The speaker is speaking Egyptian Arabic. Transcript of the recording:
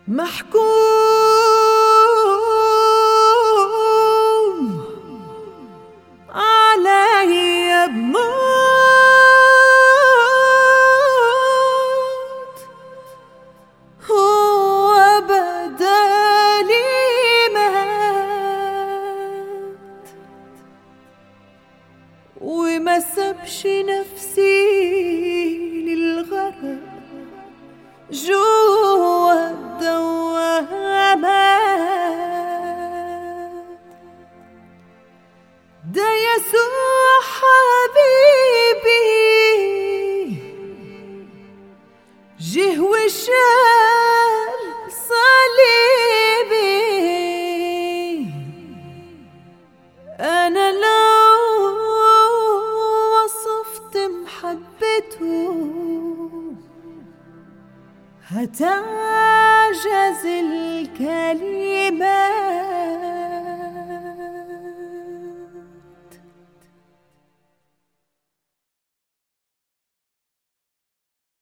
محكوم علي بموت هو بدالي مات وما سبش نفسي للغرق جوا الدوامات ده يسوع حبيبي جه وشال صليبي أنا لو وصفت محبته هتعجز الكلمات